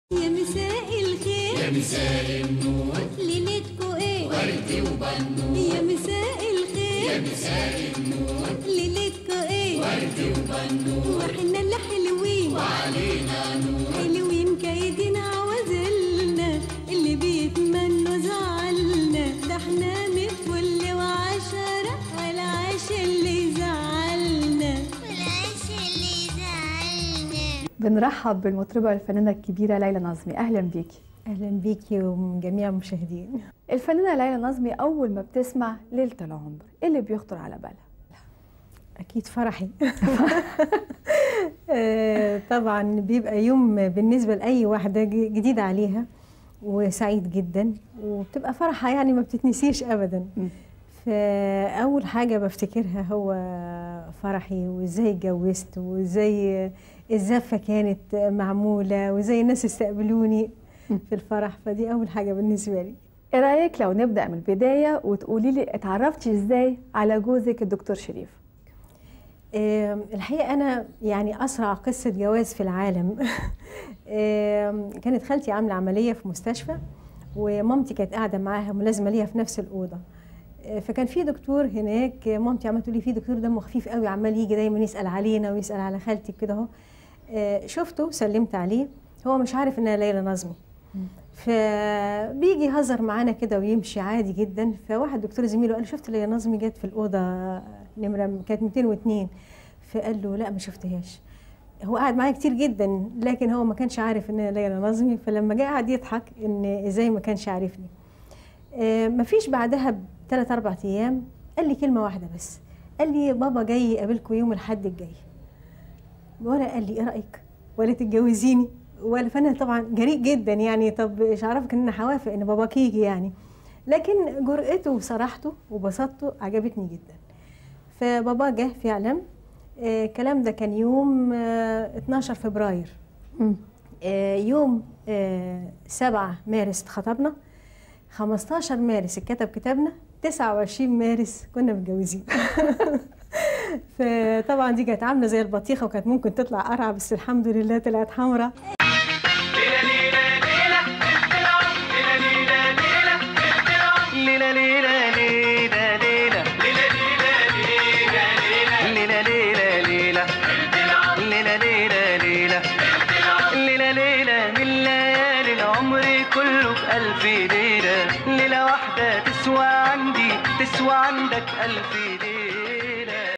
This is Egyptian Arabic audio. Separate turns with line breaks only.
يا مساء الخير
يا مساء النور
ليلتكو ايه
وردي وبنور
يا مساء
يا
الخير
مساء النور
ليلتكو ايه
وردي وبنور
واحنا اللي حلوين
وعلينا نور
حلوين كايدين عوازلنا اللي بيتمنوا زعلنا ده احنا مفل وعشرة والعيش اللي زعلنا
والعيش اللي زعلنا
بنرحب بالمطربة الفنانة الكبيرة ليلى نظمي أهلا بيكي
اهلا بيكي وجميع المشاهدين
الفنانة ليلى نظمي أول ما بتسمع ليلة العمر إيه اللي بيخطر على بالها؟
اكيد فرحي آه، طبعا بيبقى يوم بالنسبه لاي واحده ج- جديد عليها وسعيد جدا وبتبقى فرحه يعني ما بتتنسيش ابدا
مم.
فاول حاجه بفتكرها هو فرحي وازاي اتجوزت وازاي الزفه كانت معموله وازاي الناس استقبلوني في الفرح فدي اول حاجه بالنسبه لي
إيه رأيك لو نبدأ من البداية وتقولي لي اتعرفتي إزاي على جوزك الدكتور شريف؟
آم، الحقيقة أنا يعني أسرع قصة جواز في العالم آم، كانت خالتي عاملة عملية في مستشفى ومامتي كانت قاعدة معاها ملازمة ليها في نفس الأوضة آه، فكان في دكتور هناك آه، مامتي عمالة تقول لي في دكتور دمه خفيف قوي عمال يجي دايما يسأل علينا ويسأل على خالتي كده اهو آه، شفته سلمت عليه هو مش عارف انها ليلى نظمي فبيجي يهزر معانا كده ويمشي عادي جدا فواحد دكتور زميله قال له شفت ليلى نظمي جت في الاوضه نمره كانت 202 فقال له لا ما شفتهاش هو قعد معايا كتير جدا لكن هو ما كانش عارف ان أنا ليلى نظمي فلما جه قعد يضحك ان ازاي ما كانش عارفني آه، مفيش بعدها بثلاث اربع ايام قال لي كلمه واحده بس قال لي بابا جاي يقابلكم يوم الاحد الجاي ولا قال لي ايه رايك ولا تتجوزيني ولا فانا طبعا جريء جدا يعني طب ايش عرفك ان انا هوافق ان باباك يجي يعني لكن جرأته وصراحته وبساطته عجبتني جدا فبابا جه فعلا آه، الكلام ده كان يوم آه، 12 فبراير
مم.
آه، يوم آه، 7 مارس اتخطبنا 15 مارس اتكتب كتابنا 29 مارس كنا متجوزين فطبعا دي كانت عامله زي البطيخه وكانت ممكن تطلع قرعه بس الحمد لله طلعت حمراء
ليلة ليلة ليلة ليلة ليلة ليلة ليلة ليلة ليلة ليلة ليلة ليلة ليلة من ليالي العمر كله بألف ليلة ليلة واحدة تسوى عندي تسوى عندك ألف ليلة